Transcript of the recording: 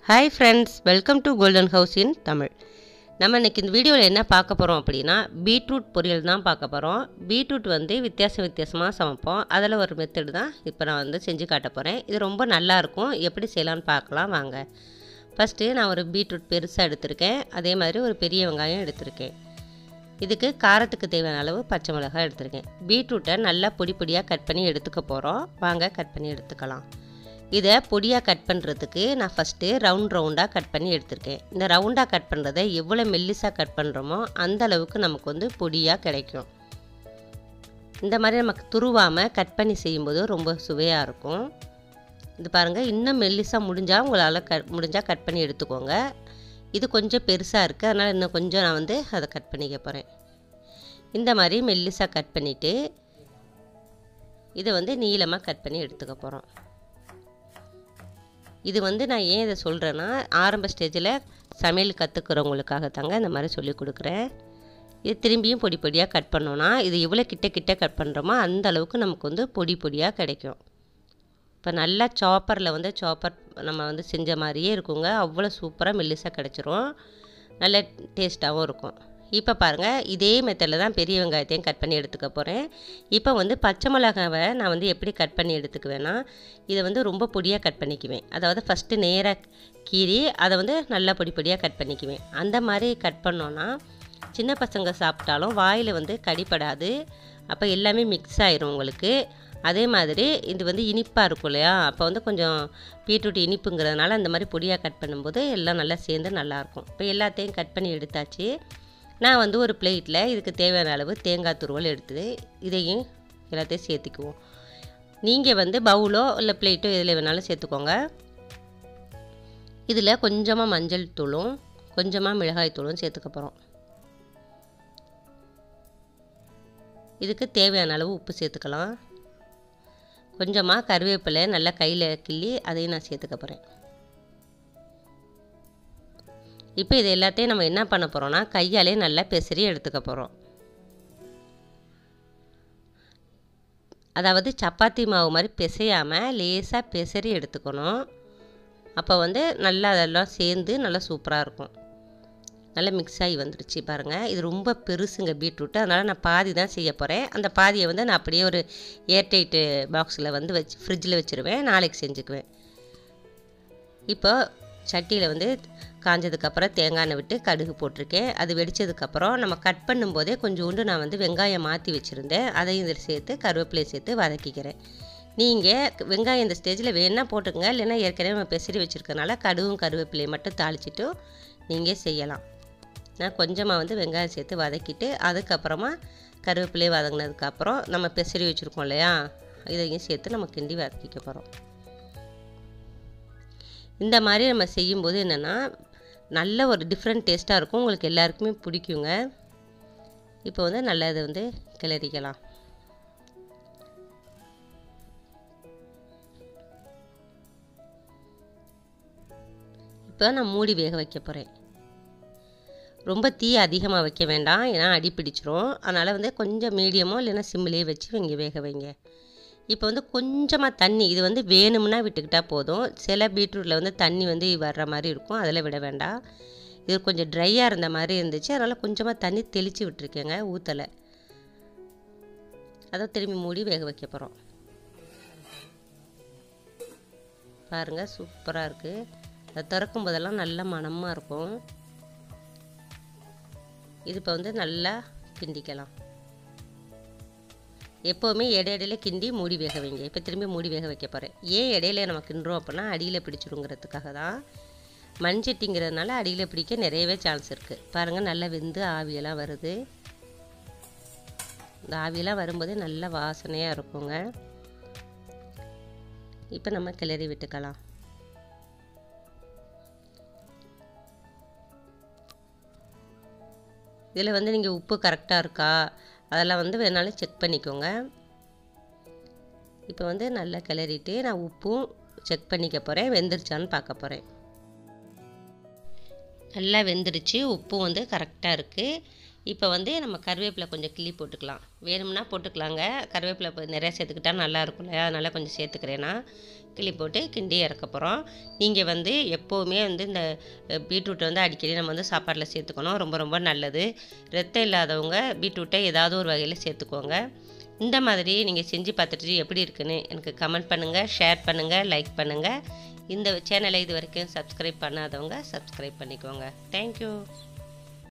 hi friends welcome to golden house in Tamil நம்ம இன்னைக்கு இந்த வீடியோவில் என்ன பார்க்க போகிறோம் அப்படின்னா பீட்ரூட் பொரியல் தான் பார்க்க போகிறோம் பீட்ரூட் வந்து வித்தியாச வித்தியாசமாக சமைப்போம் அதில் ஒரு மெத்தடு தான் இப்போ நான் வந்து செஞ்சு காட்ட போகிறேன் இது ரொம்ப நல்லாயிருக்கும் எப்படி செய்யலாம்னு பார்க்கலாம் வாங்க ஃபஸ்ட்டு நான் ஒரு பீட்ரூட் பெருசாக எடுத்திருக்கேன் அதே மாதிரி ஒரு பெரிய வெங்காயம் எடுத்திருக்கேன் இதுக்கு காரத்துக்கு தேவையான அளவு பச்சை மிளகாய் எடுத்திருக்கேன் பீட்ரூட்டை நல்லா பொடி பொடியாக கட் பண்ணி எடுத்துக்க போகிறோம் வாங்க கட் பண்ணி எடுத்துக்கலாம் இதை பொடியாக கட் பண்ணுறதுக்கு நான் ஃபஸ்ட்டு ரவுண்ட் ரவுண்டாக கட் பண்ணி எடுத்திருக்கேன் இந்த ரவுண்டாக கட் பண்ணுறதை எவ்வளோ மெல்லிஸாக கட் பண்ணுறோமோ அந்த அளவுக்கு நமக்கு வந்து பொடியாக கிடைக்கும் இந்த மாதிரி நமக்கு துருவாமல் கட் பண்ணி செய்யும்போது ரொம்ப சுவையாக இருக்கும் இது பாருங்கள் இன்னும் மெல்லிஸாக முடிஞ்சால் உங்களால் கட் முடிஞ்சால் கட் பண்ணி எடுத்துக்கோங்க இது கொஞ்சம் பெருசாக இருக்குது அதனால் இன்னும் கொஞ்சம் நான் வந்து அதை கட் பண்ணிக்க போகிறேன் இந்த மாதிரி மெல்லிஸாக கட் பண்ணிவிட்டு இதை வந்து நீளமாக கட் பண்ணி எடுத்துக்க போகிறோம் இது வந்து நான் ஏன் இதை சொல்கிறேன்னா ஆரம்ப ஸ்டேஜில் சமையல் கற்றுக்கிறவங்களுக்காக தாங்க இந்த மாதிரி சொல்லி கொடுக்குறேன் இது திரும்பியும் பொடி பொடியாக கட் பண்ணோன்னா இது எவ்வளோ கிட்ட கிட்ட கட் பண்ணுறோமோ அந்த அளவுக்கு நமக்கு வந்து பொடி பொடியாக கிடைக்கும் இப்போ நல்லா சாப்பரில் வந்து சாப்பர் நம்ம வந்து செஞ்ச மாதிரியே இருக்குங்க அவ்வளோ சூப்பராக மெல்லிசாக கிடச்சிரும் நல்ல டேஸ்ட்டாகவும் இருக்கும் இப்போ பாருங்கள் இதே மெத்தடில் தான் பெரிய வெங்காயத்தையும் கட் பண்ணி எடுத்துக்க போகிறேன் இப்போ வந்து பச்சை மிளகாவை நான் வந்து எப்படி கட் பண்ணி எடுத்துக்குவேன்னா இதை வந்து ரொம்ப பொடியாக கட் பண்ணிக்குவேன் அதாவது ஃபஸ்ட்டு நேராக கீறி அதை வந்து நல்லா பொடி பொடியாக கட் பண்ணிக்குவேன் அந்த மாதிரி கட் பண்ணோன்னா சின்ன பசங்க சாப்பிட்டாலும் வாயில் வந்து கடிப்படாது அப்போ எல்லாமே மிக்ஸ் ஆயிரும் உங்களுக்கு அதே மாதிரி இது வந்து இனிப்பாக இருக்கும் இல்லையா அப்போ வந்து கொஞ்சம் பீட்ரூட் இனிப்புங்கிறதுனால அந்த மாதிரி பொடியாக கட் பண்ணும்போது எல்லாம் நல்லா சேர்ந்து நல்லாயிருக்கும் இப்போ எல்லாத்தையும் கட் பண்ணி எடுத்தாச்சு நான் வந்து ஒரு பிளேட்டில் இதுக்கு தேவையான அளவு தேங்காய் துருவல் எடுத்து இதையும் எல்லாத்தையும் சேர்த்துக்குவோம் நீங்கள் வந்து பவுலோ இல்லை பிளேட்டோ எதில் வேணாலும் சேர்த்துக்கோங்க இதில் கொஞ்சமாக மஞ்சள் தூளும் கொஞ்சமாக மிளகாய் தூளும் சேர்த்துக்க போகிறோம் இதுக்கு தேவையான அளவு உப்பு சேர்த்துக்கலாம் கொஞ்சமாக கருவேப்பிலை நல்லா கையில் கிள்ளி அதையும் நான் சேர்த்துக்க போகிறேன் இப்போ இது எல்லாத்தையும் நம்ம என்ன பண்ண போகிறோம்னா கையாலே நல்லா பெசரி எடுத்துக்க போகிறோம் அதாவது சப்பாத்தி மாவு மாதிரி பிசையாமல் லேசாக பெசரி எடுத்துக்கணும் அப்போ வந்து நல்லா அதெல்லாம் சேர்ந்து நல்லா சூப்பராக இருக்கும் நல்லா மிக்ஸ் ஆகி வந்துடுச்சு பாருங்கள் இது ரொம்ப பெருசுங்க பீட்ரூட்டு அதனால் நான் பாதி தான் செய்ய போகிறேன் அந்த பாதியை வந்து நான் அப்படியே ஒரு ஏர்டைட்டு பாக்ஸில் வந்து வச்சு ஃப்ரிட்ஜில் வச்சுருவேன் நாளைக்கு செஞ்சுக்குவேன் இப்போ சட்டியில் வந்து காஞ்சதுக்கப்புறம் தேங்காய் எண்ணெய் விட்டு கடுகு போட்டிருக்கேன் அது வெடித்ததுக்கப்புறம் நம்ம கட் பண்ணும்போதே கொஞ்சோண்டு நான் வந்து வெங்காயம் மாற்றி வச்சுருந்தேன் அதையும் இதில் சேர்த்து கருவேப்பிலையை சேர்த்து வதக்கிக்கிறேன் நீங்கள் வெங்காயம் இந்த ஸ்டேஜில் வேணால் போட்டுக்கங்க இல்லைன்னா ஏற்கனவே நம்ம பெசரி வச்சுருக்கனால கடுகும் கருவேப்பிலையை மட்டும் தாளிச்சிட்டு நீங்கள் செய்யலாம் நான் கொஞ்சமாக வந்து வெங்காயம் சேர்த்து வதக்கிட்டு அதுக்கப்புறமா கருவேப்பிலையை வதங்கினதுக்கப்புறம் நம்ம பெசரி வச்சுருக்கோம் இல்லையா இதையும் சேர்த்து நம்ம கிண்டி வதக்கிக்க போகிறோம் இந்த மாதிரி நம்ம செய்யும்போது என்னென்னா நல்ல ஒரு டிஃப்ரெண்ட் டேஸ்ட்டாக இருக்கும் உங்களுக்கு எல்லாருக்குமே பிடிக்குங்க இப்போ வந்து நல்லா இதை வந்து கிளறிக்கலாம் இப்போ நான் மூடி வேக வைக்க போகிறேன் ரொம்ப தீ அதிகமாக வைக்க வேண்டாம் ஏன்னா அடி பிடிச்சிரும் அதனால் வந்து கொஞ்சம் மீடியமோ இல்லைன்னா சிம்மிலேயே வச்சு இங்கே வேக வைங்க இப்போ வந்து கொஞ்சமாக தண்ணி இது வந்து வேணும்னா விட்டுக்கிட்டால் போதும் சில பீட்ரூட்டில் வந்து தண்ணி வந்து வர்ற மாதிரி இருக்கும் அதில் விட வேண்டாம் இது கொஞ்சம் ட்ரையாக இருந்த மாதிரி இருந்துச்சு அதனால் கொஞ்சமாக தண்ணி தெளித்து விட்டுருக்கேங்க ஊற்றலை அதை திரும்பி மூடி வேக வைக்க போகிறோம் பாருங்கள் சூப்பராக இருக்குது அதை திறக்கும் போதெல்லாம் நல்ல மணமாக இருக்கும் இது இப்போ வந்து நல்லா கிண்டிக்கலாம் எப்போவுமே இடையிடையில கிண்டி மூடி வேக வைங்க இப்போ திரும்பி மூடி வேக வைக்க போகிறேன் ஏன் இடையில நம்ம கிண்டுறோம் அப்படின்னா அடியில் பிடிச்சிருங்கிறதுக்காக தான் மண்சட்டிங்கிறதுனால அடியில் பிடிக்க நிறையவே சான்ஸ் இருக்குது பாருங்கள் நல்லா வெந்து ஆவியெல்லாம் வருது இந்த ஆவியெல்லாம் வரும்போதே நல்ல வாசனையாக இருக்குங்க இப்போ நம்ம கிளறி விட்டுக்கலாம் இதில் வந்து நீங்கள் உப்பு கரெக்டாக இருக்கா அதெல்லாம் வந்து வேணாலும் செக் பண்ணிக்கோங்க இப்போ வந்து நல்லா கிளறிட்டு நான் உப்பும் செக் பண்ணிக்க போகிறேன் வெந்துருச்சான்னு பார்க்க போகிறேன் நல்லா வெந்துருச்சு உப்பும் வந்து கரெக்டாக இருக்குது இப்போ வந்து நம்ம கருவேப்பிலை கொஞ்சம் கிள்ளி போட்டுக்கலாம் வேணும்னா போட்டுக்கலாங்க கருவேப்பிலை இப்போ நிறையா சேர்த்துக்கிட்டா நல்லா இருக்கும் இல்லையா அதனால் கொஞ்சம் சேர்த்துக்கிறேன்னா கிள்ளி போட்டு கிண்டி இறக்க போகிறோம் நீங்கள் வந்து எப்போவுமே வந்து இந்த பீட்ரூட்டை வந்து அடிக்கடி நம்ம வந்து சாப்பாட்டில் சேர்த்துக்கணும் ரொம்ப ரொம்ப நல்லது ரத்தம் இல்லாதவங்க பீட்ரூட்டை ஏதாவது ஒரு வகையில் சேர்த்துக்கோங்க இந்த மாதிரி நீங்கள் செஞ்சு பார்த்துட்டு எப்படி இருக்குன்னு எனக்கு கமெண்ட் பண்ணுங்கள் ஷேர் பண்ணுங்கள் லைக் பண்ணுங்கள் இந்த சேனலை இது வரைக்கும் சப்ஸ்கிரைப் பண்ணாதவங்க சப்ஸ்கிரைப் பண்ணிக்கோங்க தேங்க்யூ